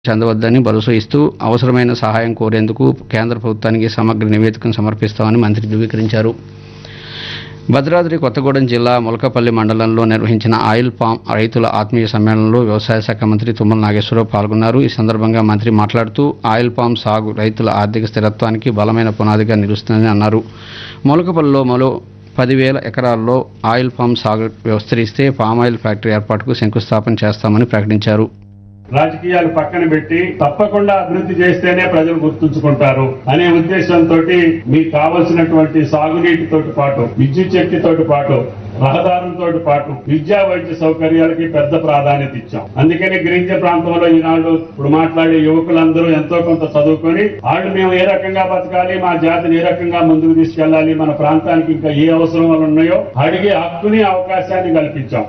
చెందవద్దని భరోసా ఇస్తూ అవసరమైన సహాయం కోరేందుకు కేంద్ర ప్రభుత్వానికి సమగ్ర నివేదికను సమర్పిస్తామని మంత్రి ధృవీకరించారు భద్రాద్రి కొత్తగూడెం జిల్లా ములకపల్లి మండలంలో నిర్వహించిన ఆయిల్ పామ్ రైతుల ఆత్మీయ సమ్మేళనంలో వ్యవసాయ శాఖ మంత్రి తుమ్మల నాగేశ్వరరావు పాల్గొన్నారు ఈ సందర్భంగా మంత్రి మాట్లాడుతూ ఆయిల్ పామ్ సాగు రైతుల ఆర్థిక స్థిరత్వానికి బలమైన పునాదిగా నిలుస్తుందని అన్నారు ములకపల్లిలో మరో పదివేల ఎకరాల్లో ఆయిల్ పామ్ సాగు విస్తరిస్తే పామాయిల్ ఫ్యాక్టరీ ఏర్పాటుకు శంకుస్థాపన చేస్తామని ప్రకటించారు రాజకీయాలు పక్కన పెట్టి తప్పకుండా అభివృద్ధి చేస్తేనే ప్రజలు గుర్తుంచుకుంటారు అనే ఉద్దేశంతో మీకు కావలసినటువంటి సాగునీటితో పాటు విద్యుత్ శక్తితో పాటు రహదారులతో పాటు విద్యా వైద్య సౌకర్యాలకి పెద్ద ప్రాధాన్యత ఇచ్చాం అందుకని గిరిజన ప్రాంతంలో ఈనాడు ఇప్పుడు మాట్లాడే యువకులందరూ ఎంతో కొంత చదువుకొని వాళ్ళు మేము ఏ రకంగా బతకాలి మా జాతిని ఏ రకంగా ముందుకు తీసుకెళ్లాలి మన ప్రాంతానికి ఇంకా ఏ అవసరాలు ఉన్నాయో అడిగే హక్కుని అవకాశాన్ని కల్పించాం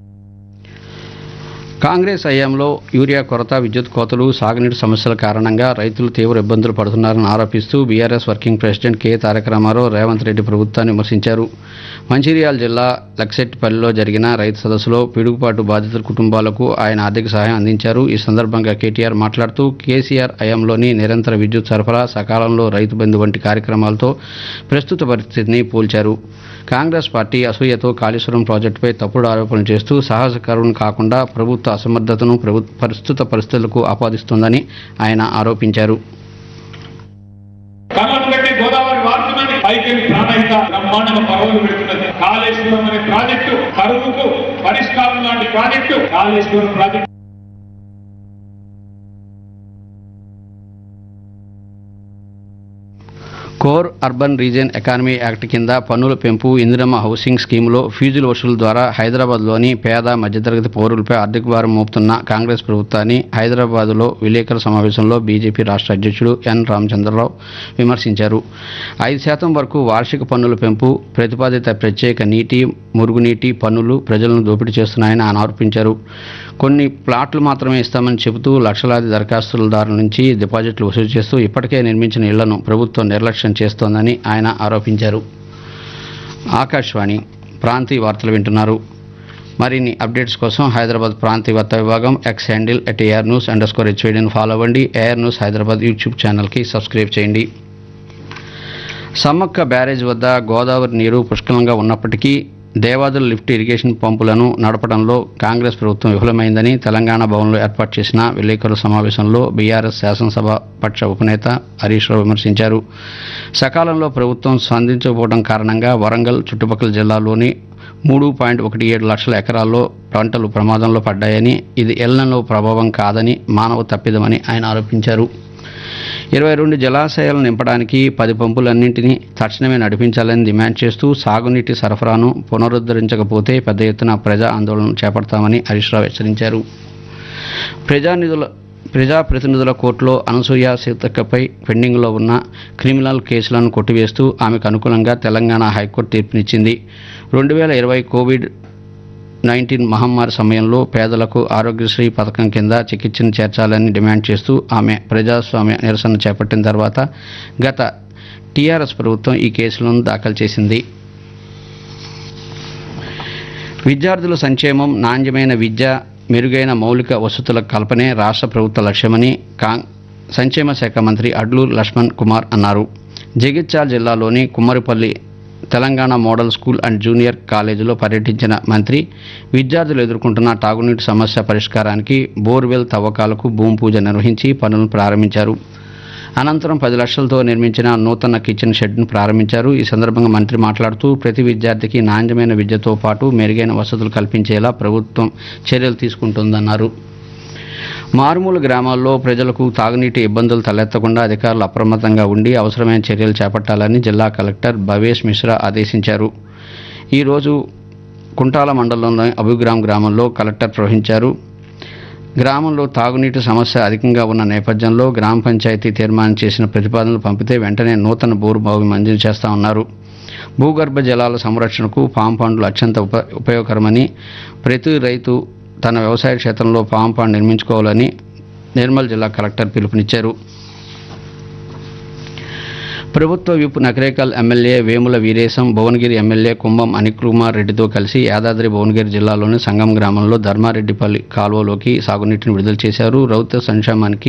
కాంగ్రెస్ హయాంలో యూరియా కొరత విద్యుత్ కోతలు సాగునీటి సమస్యల కారణంగా రైతులు తీవ్ర ఇబ్బందులు పడుతున్నారని ఆరోపిస్తూ BRS working president K Taraka Rama Rao Revanth Reddy ప్రభుత్వాన్ని విమర్శించారు మంచిర్యాల జిల్లా లక్సెట్టిపల్లిలో జరిగిన రైతు సదస్సులో పిడుగుపాటు బాధితుల కుటుంబాలకు ఆయన ఆర్థిక సహాయం అందించారు ఈ సందర్భంగా కేటీఆర్ మాట్లాడుతూ కేసీఆర్ హయాంలోని నిరంతర విద్యుత్ సరఫరా సకాలంలో రైతు బంధు వంటి కార్యక్రమాలతో ప్రస్తుత పరిస్థితిని పోల్చారు కాంగ్రెస్ పార్టీ అసూయతో కాళేశ్వరం ప్రాజెక్టుపై తప్పుడు ఆరోపణలు చేస్తూ సాహసకరం కాకుండా ప్రభుత్వ అసమర్థతను ప్రభు ప్రస్తుత పరిస్థితులకు ఆపాదిస్తోందని ఆయన ఆరోపించారు కళ్ళను పెట్టి గోదావరి వార్తమని పైకి ప్రాణహిత బ్రహ్మాండంగా పర్వలు పెడుతున్నది కాళేశ్వరం అనే ప్రాజెక్టు కరువుకు పరిష్కారం లాంటి project Kaleshwaram project core urban region economy act కింద పన్నుల పెంపు ఇందిరమ్మ హౌసింగ్ స్కీమ్లో ఫీజుల వసూలు ద్వారా హైదరాబాద్లోని పేద మధ్యతరగతి పౌరులపై ఆర్థిక భారం మోపుతున్న కాంగ్రెస్ ప్రభుత్వాన్ని హైదరాబాద్లో విలేకరుల సమావేశంలో బీజేపీ రాష్ట్ర అధ్యక్షుడు ఎన్ రామచంద్రరావు విమర్శించారు ఐదు శాతం వరకు వార్షిక పన్నుల పెంపు ప్రతిపాదిత ప్రత్యేక నీటి మురుగునీటి పన్నులు ప్రజలను దోపిడీ చేస్తున్నాయని ఆయన ఆరోపించారు కొన్ని ప్లాట్లు మాత్రమే ఇస్తామని చెబుతూ లక్షలాది దరఖాస్తుదారుల నుంచి డిపాజిట్లు వసూలు చేస్తూ ఇప్పటికే నిర్మించిన ఇళ్లను ప్రభుత్వం నిర్లక్ష్యం చేస్తోందని ఆయన ఆరోపించారు ఆకాశవాణి ప్రాంతీయ వార్తలు వింటున్నారు మరిన్ని అప్డేట్స్ కోసం హైదరాబాద్ ప్రాంతీయ వార్తా విభాగం X handle at AIR news underscore హెచ్వేడిని ఫాలో అవ్వండి ఏఆర్ న్యూస్ హైదరాబాద్ యూట్యూబ్ ఛానల్కి సబ్స్క్రైబ్ చేయండి సమ్మక్క బ్యారేజ్ వద్ద గోదావరి నీరు పుష్కలంగా ఉన్నప్పటికీ దేవాదుల లిఫ్ట్ ఇరిగేషన్ పంపులను నడపడంలో కాంగ్రెస్ ప్రభుత్వం విఫలమైందని తెలంగాణ భవన్లో ఏర్పాటు చేసిన విలేకరుల సమావేశంలో బీఆర్ఎస్ శాసనసభ పక్ష ఉపనేత హరీష్ రావు విమర్శించారు సకాలంలో ప్రభుత్వం స్పందించకపోవడం కారణంగా వరంగల్ చుట్టుపక్కల జిల్లాలోని మూడు పాయింట్ ఒకటి ఏడు లక్షల ఎకరాల్లో పంటలు ప్రమాదంలో పడ్డాయని ఇది ఎల్లలో ప్రభావం కాదని మానవ తప్పిదమని ఆయన ఆరోపించారు ఇరవై రెండు జలాశయాలను నింపడానికి పది పంపులన్నింటినీ తక్షణమే నడిపించాలని డిమాండ్ చేస్తూ సాగునీటి సరఫరాను పునరుద్ధరించకపోతే పెద్ద ఎత్తున ప్రజా ఆందోళన చేపడతామని హరీష్ రావు హెచ్చరించారు ప్రజానిధుల ప్రజాప్రతినిధుల కోర్టులో అనసూయ సీతక్కపై పెండింగ్లో ఉన్న క్రిమినల్ కేసులను కొట్టివేస్తూ ఆమెకు అనుకూలంగా తెలంగాణ హైకోర్టు తీర్పునిచ్చింది రెండు వేల ఇరవై కోవిడ్ నైన్టీన్ మహమ్మారి సమయంలో పేదలకు ఆరోగ్యశ్రీ పథకం కింద చికిత్సను చేర్చాలని డిమాండ్ చేస్తూ ఆమె ప్రజాస్వామ్య నిరసన చేపట్టిన తర్వాత గత టీఆర్ఎస్ ప్రభుత్వం ఈ కేసులను దాఖలు చేసింది విద్యార్థుల సంక్షేమం నాణ్యమైన విద్య మెరుగైన మౌలిక వసతుల కల్పనే రాష్ట్ర ప్రభుత్వ లక్ష్యమని కాంగ్ సంక్షేమ శాఖ మంత్రి అడ్లూరు లక్ష్మణ్ కుమార్ అన్నారు జగిత్యాల జిల్లాలోని Kummaripalli Telangana model school and junior కాలేజీలో పర్యటించిన మంత్రి విద్యార్థులు ఎదుర్కొంటున్న తాగునీటి సమస్య పరిష్కారానికి బోర్వెల్ తవ్వకాలకు భూమి పూజ నిర్వహించి పనులను ప్రారంభించారు అనంతరం పది లక్షలతో నిర్మించిన నూతన కిచెన్ షెడ్ను ప్రారంభించారు ఈ సందర్భంగా మంత్రి మాట్లాడుతూ ప్రతి విద్యార్థికి నాణ్యమైన విద్యతో పాటు మెరుగైన వసతులు కల్పించేలా ప్రభుత్వం చర్యలు తీసుకుంటుందన్నారు మారుమూల గ్రామాల్లో ప్రజలకు తాగునీటి ఇబ్బందులు తలెత్తకుండా అధికారులు అప్రమత్తంగా ఉండి అవసరమైన చర్యలు చేపట్టాలని జిల్లా కలెక్టర్ భవేష్ మిశ్రా ఆదేశించారు ఈరోజు కుంటాల మండలంలోని అభిగ్రామ్ గ్రామంలో కలెక్టర్ ప్రవహించారు గ్రామంలో తాగునీటి సమస్య అధికంగా ఉన్న నేపథ్యంలో గ్రామ పంచాయతీ తీర్మానం చేసిన ప్రతిపాదనలు పంపితే వెంటనే నూతన బోరు బావి మంజూరు చేస్తామన్నారు భూగర్భ జలాల సంరక్షణకు పామ్ పండ్లు అత్యంత ఉప ఉపయోగకరమని ప్రతి రైతు తన వ్యవసాయ క్షేత్రంలో పామ్ పాండ్ నిర్మించుకోవాలని నిర్మల్ జిల్లా కలెక్టర్ పిలుపునిచ్చారు ప్రభుత్వ whip Nakrekal MLA Vemula Veeresham Bhuvanagiri MLA Kumbham Anilkumar రెడ్డితో కలిసి యాదాద్రి భువనగిరి జిల్లాలోని సంగం గ్రామంలో ధర్మారెడ్డిపల్లి కాలువలోకి సాగునీటిని విడుదల చేశారు రౌత సంక్షేమానికి